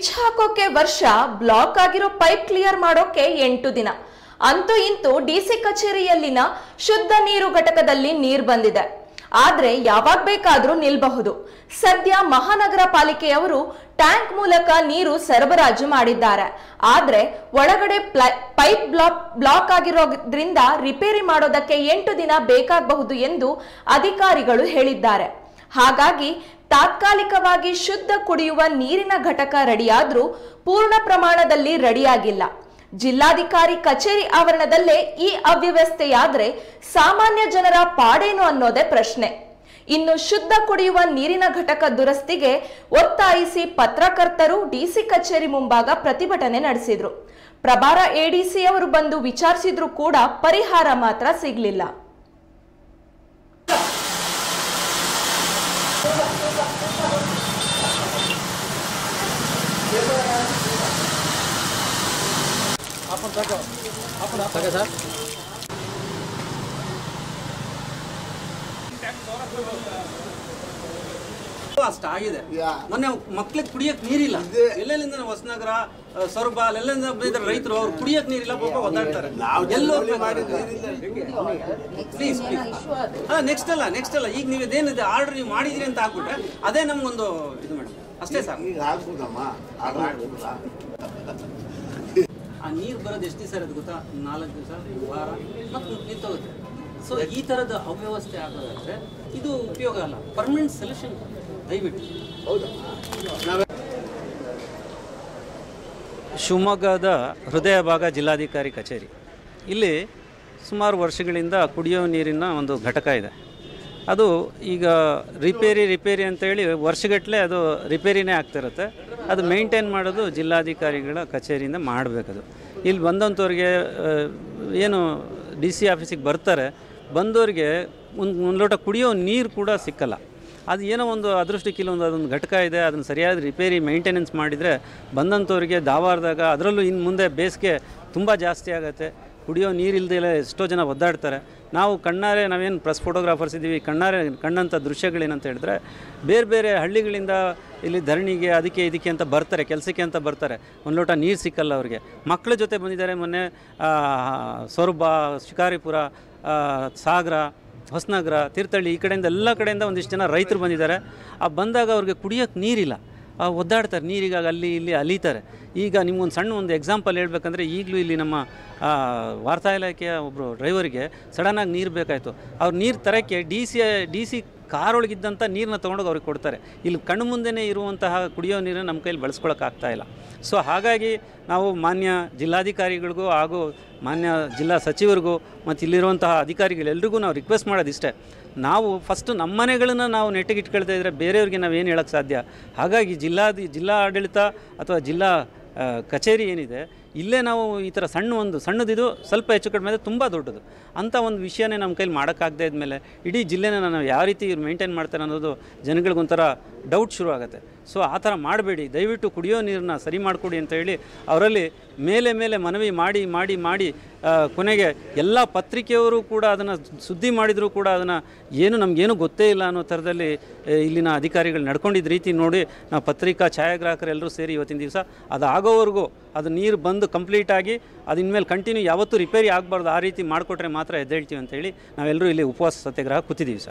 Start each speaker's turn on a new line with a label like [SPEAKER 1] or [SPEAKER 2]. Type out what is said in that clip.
[SPEAKER 1] Switch ಹಾಕೋಕೆ ವರ್ಷ block ಆಗಿರೋ ಪೈಪ್ ಕ್ಲಿಯರ್ ಮಾಡೋಕೆ ಎಂಟು ದಿನ ಅಂತೂ ಇಂತೂ ಡಿಸಿ ಕಚೇರಿಯಲ್ಲಿನ ಶುದ್ಧ ನೀರು ಘಟಕದಲ್ಲಿ ನೀರ್ ಬಂದಿದೆ ಆದ್ರೆ ಯಾವಾಗ ಬೇಕಾದ್ರೂ ನಿಲ್ಬಹುದು ಸದ್ಯ ಮಹಾನಗರ ಪಾಲಿಕೆಯವರು ಟ್ಯಾಂಕ್ ಮೂಲಕ ನೀರು ಸರಬರಾಜು ಮಾಡಿದ್ದಾರೆ ಆದ್ರೆ ಒಳಗಡೆ ಪ್ಲ- ಪೈಪ್ ಬ್ಲಾಕ್ ಬ್ಲಾಕ್ ಆಗಿರೋದ್ರಿಂದ ರಿಪೇರಿ ಮಾಡೋದಕ್ಕೆ ಎಂಟು ದಿನ ಬೇಕಾಗಬಹುದು ಎಂದು ಅಧಿಕಾರಿಗಳು ಹೇಳಿದ್ದಾರೆ ಹಾಗಾಗಿ ತಾತ್ಕಾಲಿಕವಾಗಿ ಶುದ್ಧ ಕುಡಿಯುವ ನೀರಿನ ಘಟಕ ರೆಡಿಯಾದ್ರೂ ಪೂರ್ಣ ಪ್ರಮಾಣದಲ್ಲಿ ರೆಡಿಯಾಗಿಲ್ಲ ಜಿಲ್ಲಾಧಿಕಾರಿ ಕಚೇರಿ ಆವರಣದಲ್ಲೇ ಈ ಅವ್ಯವಸ್ಥೆಯಾದ್ರೆ ಸಾಮಾನ್ಯ ಜನರ ಪಾಡೇನು ಅನ್ನೋದೇ ಪ್ರಶ್ನೆ ಇನ್ನು ಶುದ್ಧ ಕುಡಿಯುವ ನೀರಿನ ಘಟಕ ದುರಸ್ತಿಗೆ ಒತ್ತಾಯಿಸಿ ಪತ್ರಕರ್ತರು ಡಿಸಿ ಕಚೇರಿ ಮುಂಭಾಗ ಪ್ರತಿಭಟನೆ ನಡೆಸಿದ್ರು ಪ್ರಭಾರ ಎಡಿಸಿ ಅವರು ಬಂದು ವಿಚಾರಿಸಿದ್ರು ಕೂಡ ಪರಿಹಾರ ಮಾತ್ರ ಸಿಗ್ಲಿಲ್ಲ
[SPEAKER 2] ಅಷ್ಟಾಗಿದೆ
[SPEAKER 3] ಯಾ.
[SPEAKER 2] ಮೊನ್ನೆ ಮಕ್ಳಿಗೆ ಕುಡಿಯಕ್ ನೀರಿಲ್ಲ
[SPEAKER 3] ಇದೆ.
[SPEAKER 2] ಎಲ್ಲೆಲ್ಲಿಂದ ಹೊಸನಗರ ಸೊರಬ ಅಲ್ಲೆಲ್ಲಿಂದ ಬಂದಿದ್ದಾರೆ ರೈತರು ಅವ್ರು ಕುಡಿಯಕ್ ನೀರಿಲ್ಲ ಪಾಪ ಒದ್ದಾಡ್ತಾರೆ
[SPEAKER 3] ನಾವು
[SPEAKER 2] ಎಲ್ಲೋ
[SPEAKER 3] ಜಲ್ದಿ ಮಾಡಿದ್ದು
[SPEAKER 2] ಪ್ಲೀಸ್ ಅಲ್ಲ ನೆಕ್ಸ್ಟ್ ಅಲ್ಲ ನೆಕ್ಸ್ಟ್ ಅಲ್ಲ ಈಗ ನೀವು ಇದೇನಿದೆ ಆರ್ಡರ್ ನೀವು ಮಾಡಿದ್ರಿ ಅಂತ ಹಾಕ್ಬಿಟ್ರೆ ಅದೇ ನಮ್ಗೊಂದು ಇದು ಮಾಡಿ ಅಷ್ಟೇ ಸರ್
[SPEAKER 3] ಈಗ ಆಗ್ಬೋದಮ್ಮ ಆಗ ಆಗ್ಬೋದಾ
[SPEAKER 2] ಆ ನೀರು ಬರೋದು ಎಷ್ಟು ದಿವಸ ಇರೋದು ಗೊತ್ತಾ ನಾಲ್ಕು ದಿವಸ ವಾರ ಮತ್ತು ನಿಂತೋಗುತ್ತೆ ಸೊ ಈ ಥರದ ಅವ್ಯವಸ್ಥೆ ಆಗೋದಾದ್ರೆ ಇದು ಉಪಯೋಗ ಅಲ್ಲ ಪರ್ಮನೆಂಟ್ ಸೊಲ್ಯೂಷನ್ ದಯವಿಟ್ಟು ಶಿವಮೊಗ್ಗದ ಹೃದಯ ಭಾಗ ಜಿಲ್ಲಾಧಿಕಾರಿ ಕಚೇರಿ ಇಲ್ಲಿ ಸುಮಾರು ವರ್ಷಗಳಿಂದ ಕುಡಿಯೋ ನೀರಿನ ಒಂದು ಘಟಕ ಇದೆ ಅದು ಈಗ ರಿಪೇರಿ ರಿಪೇರಿ ಅಂತೇಳಿ ವರ್ಷಗಟ್ಟಲೆ ಅದು ರಿಪೇರಿನೇ ಆಗ್ತಿರುತ್ತೆ ಅದು ಮೇಂಟೈನ್ ಮಾಡೋದು ಜಿಲ್ಲಾಧಿಕಾರಿಗಳ ಕಚೇರಿಯಿಂದ ಮಾಡಬೇಕದು ಇಲ್ಲಿ ಬಂದಂಥವ್ರಿಗೆ ಆ, ಏನು ಡಿ ಸಿ ಆಫೀಸಿಗೆ ಬರ್ತಾರೆ ಬಂದವರಿಗೆ ಒಂದು ಒಂದು ಲೋಟ ಕುಡಿಯೋ ನೀರು ಕೂಡ ಸಿಕ್ಕಲ್ಲ ಅದು ಏನೋ ಒಂದು ಅದೃಷ್ಟಕ್ಕೆ ಇಲ್ಲೊಂದು ಅದೊಂದು ಘಟಕ ಇದೆ ಅದನ್ನು ಸರಿಯಾದ ರಿಪೇರಿ ಮೇಂಟೆನೆನ್ಸ್ ಮಾಡಿದರೆ ಬಂದಂಥವ್ರಿಗೆ ದಾವಾರದಾಗ ಅದರಲ್ಲೂ ಇನ್ನು ಮುಂದೆ ಬೇಸಿಗೆ ತುಂಬ ಜಾಸ್ತಿ ಆಗುತ್ತೆ ಕುಡಿಯೋ ನೀರಿಲ್ದೇ ಎಷ್ಟೋ ಜನ ಒದ್ದಾಡ್ತಾರೆ ನಾವು ಕಣ್ಣಾರೆ ನಾವೇನು ಪ್ರೆಸ್ ಫೋಟೋಗ್ರಾಫರ್ಸ್ ಇದ್ದೀವಿ ಕಣ್ಣಾರೆ ಕಂಡಂಥ ದೃಶ್ಯಗಳೇನಂತ ಹೇಳಿದ್ರೆ ಬೇರೆ ಬೇರೆ ಹಳ್ಳಿಗಳಿಂದ ಇಲ್ಲಿ ಧರಣಿಗೆ ಅದಕ್ಕೆ ಇದಕ್ಕೆ ಅಂತ ಬರ್ತಾರೆ ಕೆಲಸಕ್ಕೆ ಅಂತ ಬರ್ತಾರೆ ಒಂದು ಲೋಟ ನೀರು ಸಿಕ್ಕಲ್ಲ ಅವ್ರಿಗೆ ಮಕ್ಕಳ ಜೊತೆ ಬಂದಿದ್ದಾರೆ ಮೊನ್ನೆ ಆ, ಸೊರಬ ಶಿಕಾರಿಪುರ ಆ, ಸಾಗರ ಹೊಸನಗರ ತೀರ್ಥಹಳ್ಳಿ ಈ ಕಡೆಯಿಂದ ಎಲ್ಲ ಕಡೆಯಿಂದ ಒಂದಿಷ್ಟು ಜನ ರೈತರು ಬಂದಿದ್ದಾರೆ ಆ ಬಂದಾಗ ಅವ್ರಿಗೆ ಕುಡಿಯೋಕ್ಕೆ ನೀರಿಲ್ಲ ಆ ಒದ್ದಾಡ್ತಾರೆ ನೀರಿಗಾಗಿ ಅಲ್ಲಿ ಇಲ್ಲಿ ಅಲೀತಾರೆ ಈಗ ನಿಮ್ಗೊಂದು ಸಣ್ಣ ಒಂದು ಎಕ್ಸಾಂಪಲ್ ಹೇಳ್ಬೇಕಂದ್ರೆ ಈಗಲೂ ಇಲ್ಲಿ ನಮ್ಮ ಆ, ವಾರ್ತಾ ಇಲಾಖೆಯ ಒಬ್ಬರು ಡ್ರೈವರಿಗೆ ಸಡನ್ನಾಗಿ ನೀರು ಬೇಕಾಯಿತು ಅವ್ರು ನೀರು ತರೋಕ್ಕೆ ಡಿ ಸಿ ಡಿ ಸಿ ಕಾರೊಳಗಿದ್ದಂಥ ನೀರನ್ನ ತೊಗೊಂಡೋಗಿ ಅವ್ರಿಗೆ ಕೊಡ್ತಾರೆ ಇಲ್ಲಿ ಕಣ್ಣು ಮುಂದೆನೇ ಇರುವಂತಹ ಕುಡಿಯೋ ನೀರನ್ನು ನಮ್ಮ ಕೈಲಿ ಬಳಸ್ಕೊಳಕ್ಕಾಗ್ತಾ ಇಲ್ಲ ಸೊ ಹಾಗಾಗಿ ನಾವು ಮಾನ್ಯ ಜಿಲ್ಲಾಧಿಕಾರಿಗಳಿಗೂ ಹಾಗೂ ಮಾನ್ಯ ಜಿಲ್ಲಾ ಸಚಿವರಿಗೂ ಮತ್ತು ಇಲ್ಲಿರುವಂತಹ ಅಧಿಕಾರಿಗಳೆಲ್ರಿಗೂ ನಾವು ರಿಕ್ವೆಸ್ಟ್ ಮಾಡೋದಿಷ್ಟೇ ನಾವು ಫಸ್ಟು ನಮ್ಮ ಮನೆಗಳನ್ನು ನಾವು ನೆಟ್ಟಿಗೆ ಇಟ್ಕೊಳ್ತಾ ಇದ್ದರೆ ಬೇರೆಯವ್ರಿಗೆ ನಾವು ಏನು ಹೇಳೋಕ್ಕೆ ಸಾಧ್ಯ ಹಾಗಾಗಿ ಜಿಲ್ಲಾಧಿ ಜಿಲ್ಲಾ ಆಡಳಿತ ಅಥವಾ ಜಿಲ್ಲಾ ಆ, ಕಚೇರಿ ಏನಿದೆ ಇಲ್ಲೇ ನಾವು ಈ ಥರ ಸಣ್ಣ ಒಂದು ಸಣ್ಣದಿದು ಸ್ವಲ್ಪ ಹೆಚ್ಚು ಕಡಿಮೆ ಆದರೆ ತುಂಬ ದೊಡ್ಡದು ಅಂಥ ಒಂದು ವಿಷಯನೇ ನಮ್ಮ ಕೈಲಿ ಮಾಡೋಕ್ಕಾಗದೇ ಇದ್ಮೇಲೆ ಇಡೀ ಜಿಲ್ಲೆನ ನಾವು ಯಾವ ರೀತಿ ಮೇಂಟೈನ್ ಮಾಡ್ತಾರೆ ಅನ್ನೋದು ಜನಗಳಿಗೊಂಥರ ಡೌಟ್ ಶುರು ಆಗುತ್ತೆ ಸೊ ಆ ಥರ ಮಾಡಬೇಡಿ ದಯವಿಟ್ಟು ಕುಡಿಯೋ ನೀರನ್ನ ಸರಿ ಮಾಡಿಕೊಡಿ ಅಂತ ಹೇಳಿ ಅವರಲ್ಲಿ ಮೇಲೆ ಮೇಲೆ ಮನವಿ ಮಾಡಿ ಮಾಡಿ ಮಾಡಿ ಆ, ಕೊನೆಗೆ ಎಲ್ಲ ಪತ್ರಿಕೆಯವರು ಕೂಡ ಅದನ್ನು ಸುದ್ದಿ ಮಾಡಿದರೂ ಕೂಡ ಅದನ್ನು ಏನು ನಮಗೇನು ಗೊತ್ತೇ ಇಲ್ಲ ಅನ್ನೋ ಥರದಲ್ಲಿ ಆ, ಇಲ್ಲಿನ ಅಧಿಕಾರಿಗಳು ನಡ್ಕೊಂಡಿದ್ದ ರೀತಿ ನೋಡಿ ನಾವು ಪತ್ರಿಕಾ ಛಾಯಾಗ್ರಾಹಕರೆಲ್ಲರೂ ಸೇರಿ ಇವತ್ತಿನ ದಿವಸ ಅದು ಆಗೋವರೆಗೂ ಅದು ನೀರು ಬಂದು ಕಂಪ್ಲೀಟ್ ಆಗಿ ಅದು ಇನ್ಮೇಲೆ ಕಂಟಿನ್ಯೂ ಯಾವತ್ತೂ ರಿಪೇರಿ ಆಗಬಾರ್ದು ಆ ರೀತಿ ಮಾಡಿಕೊಟ್ರೆ ಮಾತ್ರ ಎದ್ದೇಳ್ತೀವಿ ಅಂತೇಳಿ ನಾವೆಲ್ಲರೂ ಇಲ್ಲಿ ಉಪವಾಸ ಸತ್ಯಾಗ್ರಹ ಕೂತಿದ್ದೀವಿ ಸರ್